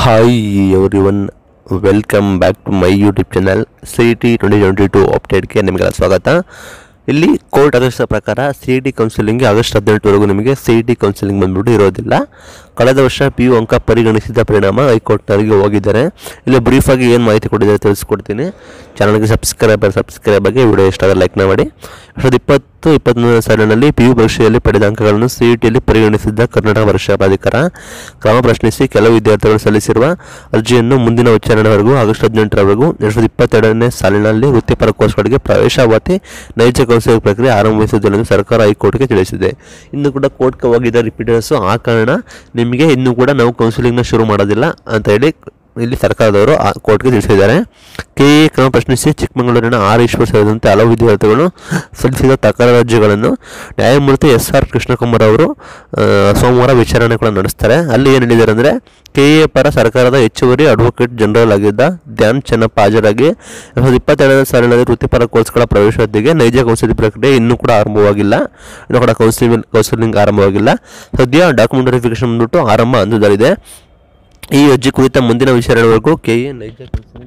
hi everyone welcome back to my YouTube channel C T twenty twenty two ಅಪ್ಡೇಟ್ಗೆ ನಿಮಗೆಲ್ಲ ಸ್ವಾಗತ ಇಲ್ಲಿ court ಆದೇಶದ ಪ್ರಕಾರ ಸಿ ಟಿ ಕೌನ್ಸಿಲಿಂಗ್ಗೆ ಆಗಸ್ಟ್ ಹದಿನೆಂಟರವರೆಗೂ ನಿಮಗೆ ಸಿ ಟಿ ಕೌನ್ಸಿಲಿಂಗ್ ಬಂದ್ಬಿಟ್ಟು ಇರೋದಿಲ್ಲ ಕಳೆದ ವರ್ಷ ಪಿ ಯು ಅಂಕ ಪರಿಗಣಿಸಿದ ಪರಿಣಾಮ ಹೈಕೋರ್ಟ್ನವರಿಗೆ ಹೋಗಿದ್ದಾರೆ ಇಲ್ಲಿ ಬ್ರೀಫಾಗಿ ಏನು ಮಾಹಿತಿ ಕೊಟ್ಟಿದ್ದಾರೆ ತಿಳಿಸ್ಕೊಡ್ತೀನಿ ಚಾನಲ್ಗೆ ಸಬ್ಸ್ಕ್ರೈಬರ್ ಸಬ್ಸ್ಕ್ರೈಬ್ ಆಗಿ ವಿಡಿಯೋ ಇಷ್ಟ ಆದರೆ ಲೈಕ್ನ ಮಾಡಿ ಎರಡು ಇಪ್ಪತ್ತು ಇಪ್ಪತ್ತೊಂದನೇ ಸಾಲಿನಲ್ಲಿ ಪಿ ಯು ಪರೀಕ್ಷೆಯಲ್ಲಿ ಪಡೆದ ಅಂಕಗಳನ್ನು ಸಿ ಇ ಟಿಯಲ್ಲಿ ಪರಿಗಣಿಸಿದ್ದ ಕರ್ನಾಟಕ ಪರೀಕ್ಷಾ ಪ್ರಾಧಿಕಾರ ಕ್ರಮ ಪ್ರಶ್ನಿಸಿ ಕೆಲವು ವಿದ್ಯಾರ್ಥಿಗಳು ಸಲ್ಲಿಸಿರುವ ಅರ್ಜಿಯನ್ನು ಮುಂದಿನ ವಿಚಾರಣೆವರೆಗೂ ಆಗಸ್ಟ್ ಹದಿನೆಂಟರವರೆಗೂ ಎರಡು ಸಾವಿರದ ಇಪ್ಪತ್ತೆರಡನೇ ಸಾಲಿನಲ್ಲಿ ವೃತ್ತಿಪರ ಕೋರ್ಸ್ಗಳಿಗೆ ಪ್ರವೇಶಾವತಿ ನೈಜ ಕೌನ್ಸಿಲಿಂಗ್ ಪ್ರಕ್ರಿಯೆ ಆರಂಭಿಸುವುದಿಲ್ಲ ಎಂದು ಸರ್ಕಾರ ಹೈಕೋರ್ಟ್ಗೆ ತಿಳಿಸಿದೆ ಇನ್ನು ಕೂಡ ಕೋರ್ಟ್ಗೆ ಹೋಗಿದ್ದ ರಿಪೀಟರ್ಸು ಆ ಕಾರಣ ನಿಮಗೆ ಇನ್ನೂ ಕೂಡ ನಾವು ಕೌನ್ಸಿಲಿಂಗ್ನ ಶುರು ಮಾಡೋದಿಲ್ಲ ಅಂತ ಹೇಳಿ ಇಲ್ಲಿ ಸರ್ಕಾರದವರು ಆ ಕೋರ್ಟ್ಗೆ ತಿಳಿಸಿದ್ದಾರೆ ಕೆ ಎ ಕ್ರಮ ಪ್ರಶ್ನಿಸಿ ಚಿಕ್ಕಮಗಳೂರಿನ ಆರ್ ಈಶ್ವರ್ ಸೇರಿದಂತೆ ಹಲವು ವಿದ್ಯಾರ್ಥಿಗಳು ಸಲ್ಲಿಸಿದ ತಕರಾರು ಅರ್ಜಿಗಳನ್ನು ನ್ಯಾಯಮೂರ್ತಿ ಎಸ್ ಆರ್ ಕೃಷ್ಣಕುಮಾರ್ ಅವರು ಆ, ಸೋಮವಾರ ವಿಚಾರಣೆ ಕೂಡ ನಡೆಸ್ತಾರೆ ಅಲ್ಲಿ ಏನು ಹೇಳಿದ್ದಾರೆ ಅಂದರೆ ಕೆ ಎ ಪರ ಸರ್ಕಾರದ ಹೆಚ್ಚುವರಿ ಅಡ್ವೊಕೇಟ್ ಜನರಲ್ ಆಗಿದ್ದ ಧ್ಯಾನ್ ಚೆನ್ನಪ್ಪ ಹಾಜರಾಗಿ ಎರಡು ಸಾವಿರದ ಇಪ್ಪತ್ತೆರಡನೇ ಸಾಲಿನಲ್ಲಿ ವೃತ್ತಿಪರ ಕೋರ್ಸ್ಗಳ ಪ್ರವೇಶಾತಿಗೆ ನೈಜ ಕೌನ್ಸಿಲಿಂಗ್ ಪ್ರಕ್ರಿಯೆ ಇನ್ನೂ ಕೂಡ ಆರಂಭವಾಗಿಲ್ಲ ಇನ್ನೂ ಕೂಡ ಕೌನ್ಸಿಲಿಂಗ್ ಕೌನ್ಸಿಲಿಂಗ್ ಆರಂಭವಾಗಿಲ್ಲ ಸದ್ಯ ಡಾಕ್ಯುಮೆಂಟ್ ವೆರಿಫಿಕೇಶನ್ ಬಂದ್ಬಿಟ್ಟು ಆರಂಭ ಹಂತದಲ್ಲಿದೆ ಈ ಅರ್ಜಿ ಕುರಿತ ಮುಂದಿನ ವಿಚಾರಣೆವರೆಗೂ ಕೆ ಎ ನೈಜ ಕೌನ್ಸಿಲಿಂಗ್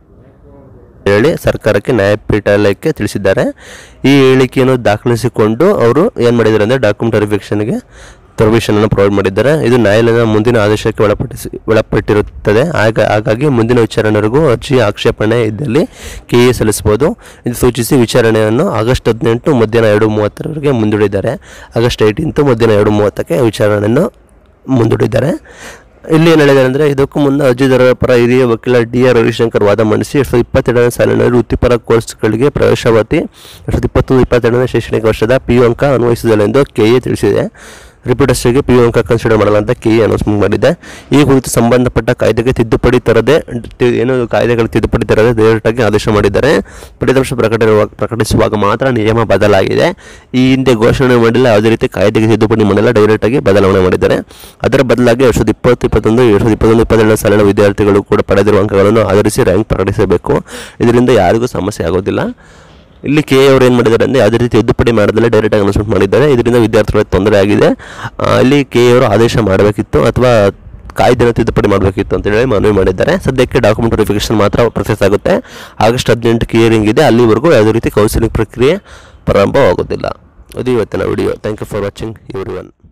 ಹೇಳಿ ಸರ್ಕಾರಕ್ಕೆ ನ್ಯಾಯಪೀಠಾಲಯಕ್ಕೆ ತಿಳಿಸಿದ್ದಾರೆ ಈ ಹೇಳಿಕೆಯನ್ನು ದಾಖಲಿಸಿಕೊಂಡು ಅವರು ಏನು ಮಾಡಿದ್ದಾರೆ ಅಂದರೆ ಡಾಕ್ಯುಮೆಂಟ್ ವೆರಿಫಿಕೇಷನ್ಗೆ ಪರ್ಮಿಷನನ್ನು ಪ್ರೊವೈಡ್ ಮಾಡಿದ್ದಾರೆ ಇದು ನ್ಯಾಯಾಲಯದ ಮುಂದಿನ ಆದೇಶಕ್ಕೆ ಒಳಪಡಿಸಿ ಒಳಪಟ್ಟಿರುತ್ತದೆ ಆಗ ಹಾಗಾಗಿ ಮುಂದಿನ ವಿಚಾರಣೆವರೆಗೂ ಅರ್ಜಿ ಆಕ್ಷೇಪಣೆ ಇದ್ದಲ್ಲಿ ಕೆ ಎ ಸಲ್ಲಿಸಬಹುದು ಇದು ಸೂಚಿಸಿ ವಿಚಾರಣೆಯನ್ನು ಆಗಸ್ಟ್ ಹದಿನೆಂಟು ಮಧ್ಯಾಹ್ನ ಎರಡು ಮೂವತ್ತರವರೆಗೆ ಮುಂದೂಡಿದ್ದಾರೆ ಆಗಸ್ಟ್ ಏಯ್ಟೀನ್ತು ಮಧ್ಯಾಹ್ನ ಎರಡು ಮೂವತ್ತಕ್ಕೆ ವಿಚಾರಣೆಯನ್ನು ಮುಂದೂಡಿದ್ದಾರೆ ಇಲ್ಲಿ ಏನು ಹೇಳಿದ್ದಾರೆ ಅಂದರೆ ಇದಕ್ಕೂ ಮುನ್ನ ಅರ್ಜಿದಾರರ ಪರ ಹಿರಿಯ ವಕೀಲ ಡಿ ಆರ್ ರವಿಶಂಕರ್ ವಾದ ಮಂಡಿಸಿ ಎರಡು ಸಾವಿರದ ಇಪ್ಪತ್ತೆರಡನೇ ಸಾಲಿನಲ್ಲಿ ವೃತ್ತಿಪರ ಕೋರ್ಸ್ಗಳಿಗೆ ಪ್ರವೇಶಾವತಿ ಎರಡು ಸಾವಿರದ ಇಪ್ಪತ್ತೊಂದು ಇಪ್ಪತ್ತೆರಡನೇ ಶೈಕ್ಷಣಿಕ ವರ್ಷದ ಪಿ ಯು ಅಂಕ ಅನ್ವಯಿಸಿದಲ್ಲ ಎಂದು ಕೆ ಎ ತಿಳಿಸಿದೆ ರಿಪೀಟರ್ಸ್ಗೆ ಪಿ ಯು ಅಂಕ ಕನ್ಸಿಡರ್ ಮಾಡಲ್ಲ ಅಂತ ಕೆ ಎ ಅನೌನ್ಸ್ಮೆಂಟ್ ಮಾಡಿದೆ ಈ ಕುರಿತು ಸಂಬಂಧಪಟ್ಟ ಕಾಯ್ದೆಗೆ ತಿದ್ದುಪಡಿ ತರದೆ ತಿ- ಏನು ಕಾಯ್ದೆಗಳಿಗೆ ತಿದ್ದುಪಡಿ ತರದೆ ಡೈರೆಕ್ಟಾಗಿ ಆದೇಶ ಮಾಡಿದ್ದಾರೆ ಫಲಿತಾಂಶ ಪ್ರಕಟಿಸುವಾಗ ಪ್ರಕಟಿಸುವಾಗ ಮಾತ್ರ ನಿಯಮ ಬದಲಾಗಿದೆ ಈ ಹಿಂದೆ ಘೋಷಣೆ ಮಾಡಿಲ್ಲ ಯಾವುದೇ ರೀತಿ ಕಾಯ್ದೆಗೆ ತಿದ್ದುಪಡಿ ಮಾಡಿಲ್ಲ ಡೈರೆಕ್ಟಾಗಿ ಬದಲಾವಣೆ ಮಾಡಿದ್ದಾರೆ ಅದರ ಬದಲಾಗಿ ಎರಡು ಸಾವಿರದ ಇಪ್ಪತ್ತು ಇಪ್ಪತ್ತೊಂದು ಎರಡು ಸಾವಿರದ ಇಪ್ಪತ್ತೊಂದು ಇಪ್ಪತ್ತೆರಡನೇ ಸಾಲಿನ ವಿದ್ಯಾರ್ಥಿಗಳು ಕೂಡ ಪಡೆದಿರುವ ಅಂಕಗಳನ್ನು ಆಧರಿಸಿ ರ್ಯಾಂಕ್ ಪ್ರಕಟಿಸಬೇಕು ಇದರಿಂದ ಯಾರಿಗೂ ಸಮಸ್ಯೆ ಆಗೋದಿಲ್ಲ ಇಲ್ಲಿ ಕೆ ಅವರು ಏನು ಮಾಡಿದ್ದಾರೆ ಅಂದರೆ ಯಾವುದೇ ರೀತಿ ತಿದ್ದುಪಡಿ ಮಾಡದಲ್ಲೇ ಡೈರೆಕ್ಟಾಗಿ ಅನೌನ್ಸ್ಮೆಂಟ್ ಮಾಡಿದ್ದಾರೆ ಇದರಿಂದ ವಿದ್ಯಾರ್ಥಿಗಳಿಗೆ ತೊಂದರೆ ಆಗಿದೆ ಆ, ಇಲ್ಲಿ ಕೆ ಅವರು ಆದೇಶ ಮಾಡಬೇಕಿತ್ತು ಅಥವಾ ಕಾಯ್ದೆನ ತಿದ್ದುಪಡಿ ಮಾಡಬೇಕಿತ್ತು ಅಂತ ಹೇಳಿ ಮನವಿ ಮಾಡಿದ್ದಾರೆ ಸದ್ಯಕ್ಕೆ ಡಾಕ್ಯುಮೆಂಟ್ ವೆರಿಫಿಕೇಶನ್ ಮಾತ್ರ ಪ್ರೊಸೆಸ್ ಆಗುತ್ತೆ ಆಗಸ್ಟ್ ಹದಿನೆಂಟು ಕ್ಲಿಯರಿಂಗ್ ಇದೆ ಅಲ್ಲಿವರೆಗೂ ಯಾವುದೇ ರೀತಿ ಕೌನ್ಸಿಲಿಂಗ್ ಪ್ರಕ್ರಿಯೆ ಪ್ರಾರಂಭವಾಗೋದಿಲ್ಲ ಅದು ಇವತ್ತಿನ video thank you for watching every one